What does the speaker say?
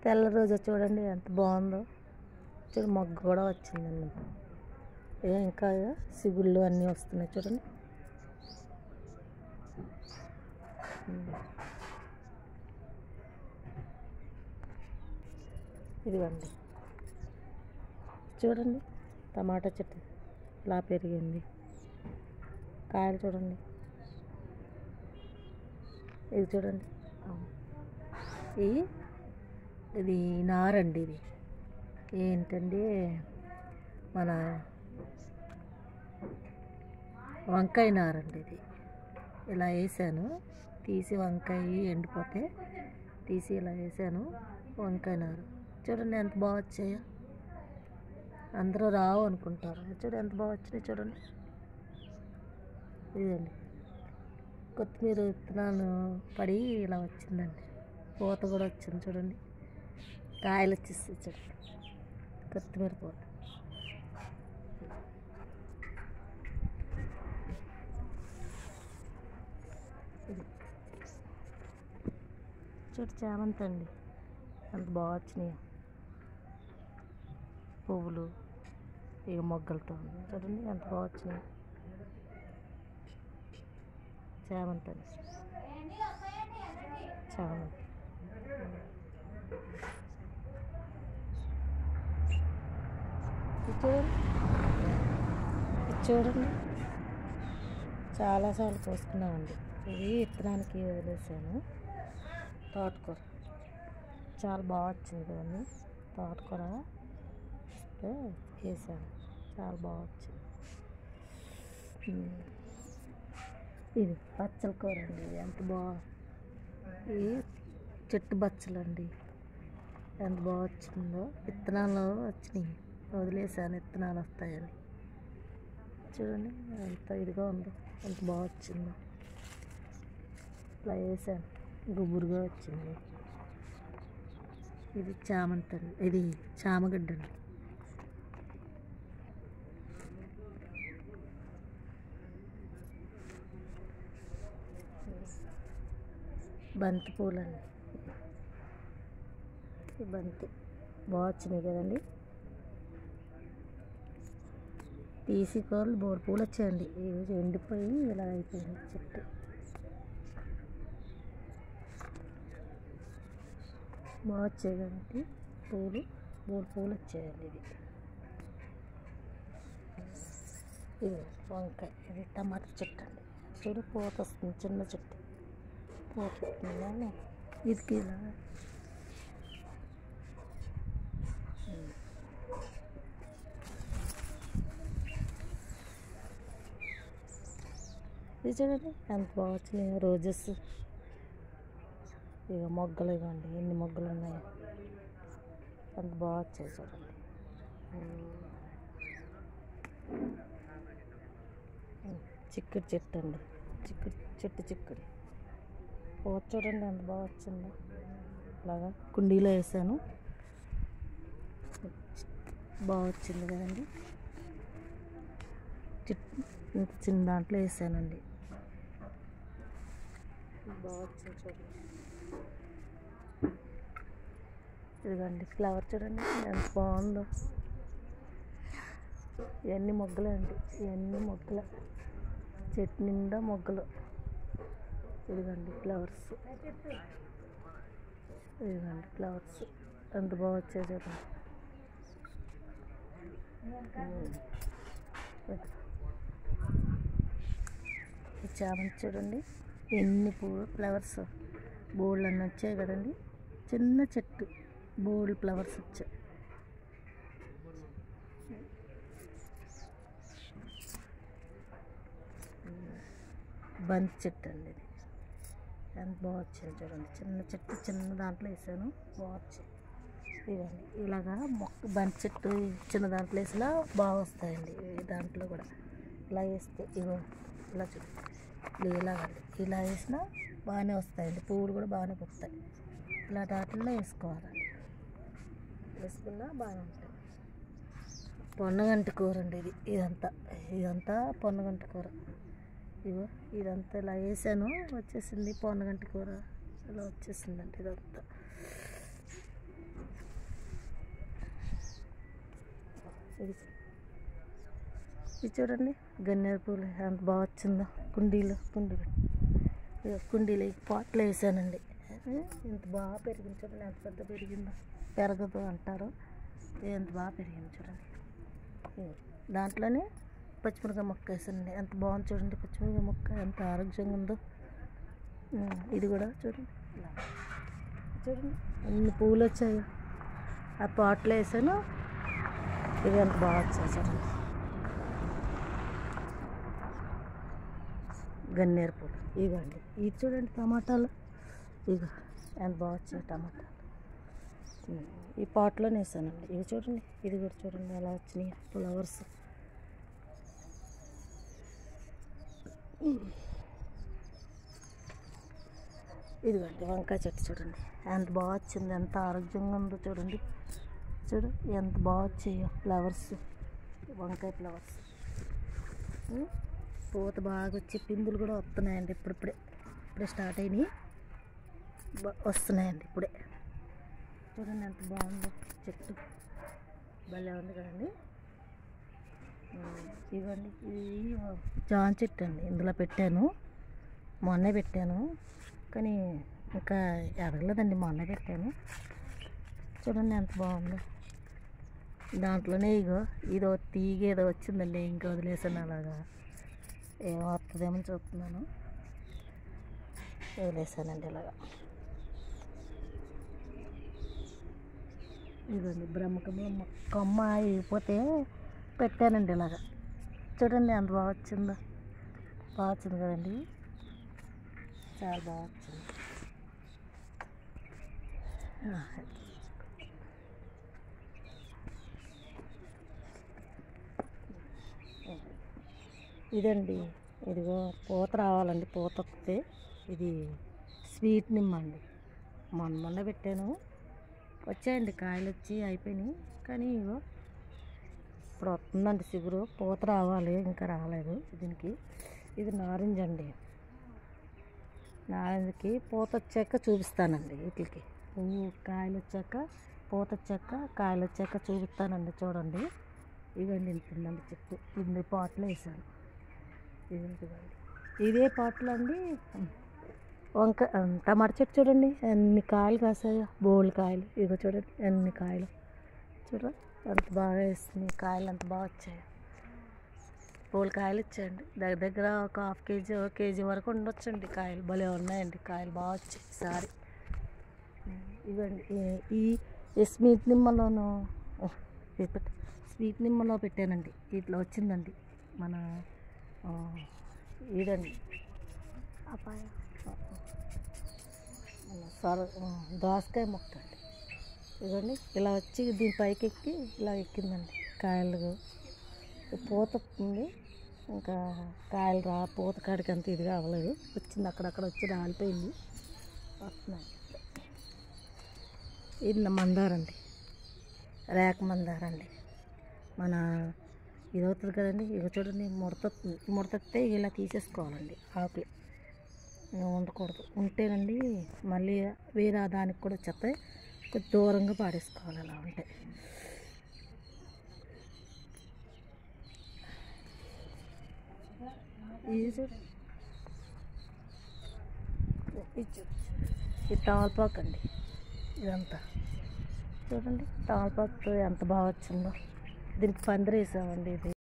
తెల్ల రోజా చూడండి ఎంత బాగుందో చూడు మొగ్గ కూడా వచ్చిందండి ఏ ఇంకా సిగుళ్ళు అన్నీ వస్తున్నాయి చూడండి ఉమ్. ఇదిగోండి చూడండి టమాటా చెట్టు ఇలా పెరిగింది కాయలు చూడండి ఇది చూడండి ఇది ఇది నారండి ఇది ఏంటండి మన వంకాయ నారండి ఇది ఇలా వేసాను తీసి వంకాయ ఎండిపోతే తీసి ఇలా వేసాను వంకాయ నారు చూడండి ఎంత బాగా వచ్చాయో అందరూ రావు అనుకుంటారు చూడండి ఎంత బాగా వచ్చినాయి చూడండి ఇదండి కొత్తిమీర విత్తనాలు పడి ఇలా వచ్చిందండి పూత కూడా వచ్చింది చూడండి కాయలు వచ్చేసి చూడండి కొత్తిమీర పూత ఇది చూడు చామంతి అండి ఎంత బాగా వచ్చినాయి పువ్వులు ఇక మొగ్గలతో చూడండి ఎంత బాగా వచ్చినాయి చామంతి అండి చామంతి ఇది చూడండి ఇది చూడండి చాలాసార్లు పోసుకున్నామండి ఇది విత్తనానికి వదిలేసాను తోటకూర చాలా బాగా వచ్చింది కదండి తోటకూర ఇస్తే వేసాను చాలా బాగా వచ్చింది ఉమ్. ఇది బచ్చల కూర అండి ఇది ఎంత బాగా ఇది చెట్టు బచ్చలండి ఎంత బాగా వచ్చిందో విత్తనాలు వచ్చినాయి వదిలేసాను విత్తనాలు వస్తాయని చూడండి ఎంత ఇదిగా ఉందో ఎంత బాగా వచ్చిందో ఇట్లా వేసాను గుబురుగా వచ్చింది ఇది చామంతి అండి ఇది చామగడ్డ అండి బంతి పూలండి ఈ బంతి బాగా వచ్చినాయి కదండి తీసి కూరలు బోరు పూలు వచ్చాయండి ఇవి ఎండిపోయి ఇలా అయిపోయింది చెట్టు బాగా వచ్చాయి కదండి పూలు మూడు పూలు వచ్చాయండి ఇది ఇది వంకాయ ఇది టమాటా చెట్టు అండి చూడు పూత వస్తుంది చిన్న చెట్టు పూత వస్తుంది ఇది ఇలా ఇది చూడండి ఎంత బాగా వచ్చినాయి రోజెస్ ఇక మొగ్గలు ఇవ్వండి ఎన్ని మొగ్గలు ఉన్నాయో ఎంత బాగా వచ్చాయి చూడండి చిక్కుడు చెట్టు అండి చిక్కుడు చెట్టు చిక్కుడు పూత చూడండి ఎంత బాగా వచ్చిందో అలాగా కుండీలో వేసాను బాగా వచ్చింది కదండి చిట్ ఇంత చిన్న దాంట్లో వేసానండి బాగా వచ్చింది చూడండి ఇదిగోండి ఫ్లవర్ చూడండి ఎంత బాగుందో ఇవన్నీ మొగ్గలే అండి ఇవన్నీ మొగ్గలే చెట్టు నిండా మొగ్గలు ఇదిగోండి ఫ్లవర్స్ ఇదిగోండి ఫ్లవర్స్ ఎంత బాగా వచ్చాయి చూడండి ఈ చామంతి చూడండి ఎన్ని పువ్వు ఫ్లవర్స్ బోల్డ్ అన్నీ వచ్చాయి కదండి చిన్న చెట్టు బోల్డ్ ఫ్లవర్స్ వచ్చాయి బంతి చెట్టు అండి ఇది ఎంత బాగా వచ్చింది చూడండి చిన్న చెట్టు చిన్న దాంట్లో వేసాను బాగా వచ్చాయి ఇదండి ఇలాగా మొక్క బంతి చెట్టు చిన్న దాంట్లో వేసినా బాగా వస్తాయండి ఈ దాంట్లో కూడా ఇలా వేస్తే ఇగో ఇలా చూడండి ఇలా ఇలాగండి ఇలా వేసినా బాగానే వస్తాయండి పువ్వులు కూడా బాగానే పుస్తాయి ఇలా వాటిల్లో వేసుకోవాలండి వేసుకున్నా బాగానే ఉంటాయి పొన్నగంటి కూర అండి ఇది ఇదంతా ఇదంతా పొన్నగంటి కూర ఇగో ఇదంతా ఇలా వేసాను వచ్చేసింది పొన్నగంటి కూర ఇలా వచ్చేసిందండి ఇదంతా ఇది ఇది చూడండి గన్నేరు పూలు ఎంత బాగా వచ్చిందో కుండీలు కుండీ ఇదిగో కుండీలు ఈ పాట్లో వేసానండి ఎంత బాగా పెరిగింది చూడండి ఎంత పెద్ద పెరిగిందో పెరగదు అంటారు ఎంత బాగా పెరిగింది చూడండి ఇదిగో దాంట్లోనే పచ్చిమిరకాయ మొక్క వేసానండి ఎంత బాగుంది చూడండి పచ్చిమిరకాయ మొక్క ఎంత ఆరోగ్యంగా ఉందో ఉమ్, ఇది కూడా చూడండి ఇలా చూడండి అన్ని పువ్వులు వచ్చాయి ఆ పాట్లో వేసాను ఇది ఎంత బాగా వచ్చాయి చూడండి గన్నేరు పూలు ఇవ్వండి ఇది చూడండి టమాటాలు ఇగో ఎంత బాగా వచ్చాయి టమాటాలు ఉమ్, ఈ పాట్లోనే వేసానండి ఇవి చూడండి ఇది కూడా చూడండి ఎలా వచ్చినాయి ఫ్లవర్స్ ఇదిగోండి వంకాయ చెట్టు చూడండి ఎంత బాగా వచ్చింది ఎంత ఆరోగ్యంగా ఉందో చూడండి చూడు ఎంత బాగా వచ్చాయో ఫ్లవర్స్ వంకాయ ఫ్లవర్స్ ఉమ్, పూత బాగా వచ్చి పిందులు కూడా వస్తున్నాయండి ఇప్పుడిప్పుడే ఇప్పుడే స్టార్ట్ అయినాయి బా- వస్తున్నాయండి ఇప్పుడే చూడండి ఎంత బాగుందో చెట్టు భలే ఉంది కదండి ఉమ్, ఇవ్వండి ఇది జాన్ చెట్టు అండి ఇందులో పెట్టాను మొన్నే పెట్టాను కానీ ఇంకా ఎదగలేదండి మొన్నే పెట్టాను చూడండి ఎంత బాగుందో దాంట్లోనే ఇగో ఇదో తీగ ఏదో వచ్చిందండి ఇంకా వదిలేసాను అలాగా ఏమో వస్తుందేమో చూస్తున్నాను వదిలేసానండి ఇలాగా ఇదండి బ్రహ్మకమలం కొమ్మ అయిపోతే పెట్టానండి ఇలాగా చూడండి ఎంత బాగా వచ్చిందో బాగా వచ్చింది కదండి చాలా బాగా వచ్చింది ఆ, ఇదండి ఇదిగో పూత రావాలండి పూత వస్తే ఇది స్వీట్ నిమ్మ అండి మొన్న మొన్న పెట్టాను వచ్చాయండి కాయలు వచ్చి అయిపోయినాయి కానీ ఇగో ఇప్పుడు వస్తుందండి చిగురు పూత రావాలి ఇంకా రాలేదు దీనికి ఇది నారింజ అండి నారింజకి పూత వచ్చాక చూపిస్తానండి వీటికి పువ్వు కాయలు వచ్చాక పూత వచ్చాక కాయలు వచ్చాక చూపిస్తానండి చూడండి ఇవ్వండి ఇంతుందండి చెట్టు ఇన్ని పాటలు వేసాను ఇదిగోండి ఇదే పాటలు అండి వంక టమాటా చెట్టు చూడండి ఎన్ని కాయలు కాసాయో బోల్ కాయలు ఇగో చూడండి ఎన్ని కాయలు చూడండి ఎంత బాగా వేస్తున్నాయి కాయలు ఎంత బాగా వచ్చాయి బోల్ కాయలు ఇచ్చాయండి దగ్గర దగ్గర ఒక హాఫ్ కేజీ ఒక కేజీ వరకు ఉండొచ్చండి కాయలు భలే ఉన్నాయండి కాయలు బాగా వచ్చాయి ఈసారి ఇవ్వండి ఈ- ఈ ఈ స్వీట్ నిమ్మలోను ఓహ్, ఇది పెట్టు. స్వీట్ నిమ్మలో పెట్టానండి ఇట్లా వచ్చిందండి మన ఆ, ఇదండి అపాయ మన సొర ఆ, దోసకాయ మొక్క అండి ఇదండి ఇలా వచ్చి దీని పైకి ఎక్కి ఇలా ఎక్కిందండి కాయలు పూత ఉంది ఇంకా కాయలు రా పూత కాడికి అంత ఇదిగా అవ్వలేదు వచ్చింది అక్కడక్కడ వచ్చి రాలిపోయింది వస్తున్నాయి ఇది నా మందారండి రేక మందారండి మన ఇది అవుతుంది కదండి ఇక చూడండి ముడత ముడతతే ఇలా తీసేసుకోవాలండి ఆకులు ఇక ఉండకూడదు ఉంటేనండి మళ్ళీ వేరే దానికి కూడా వచ్చేస్తాయి కొంచెం దూరంగా పాడేసుకోవాలి అలా ఉంటే ఇది చూడు ఇది చూడు ఇది తమలపాకు అండి ఇదంతా చూడండి తమలపాకు ఎంత బాగా వచ్చిందో దీనికి పందిరేసామండి ఇది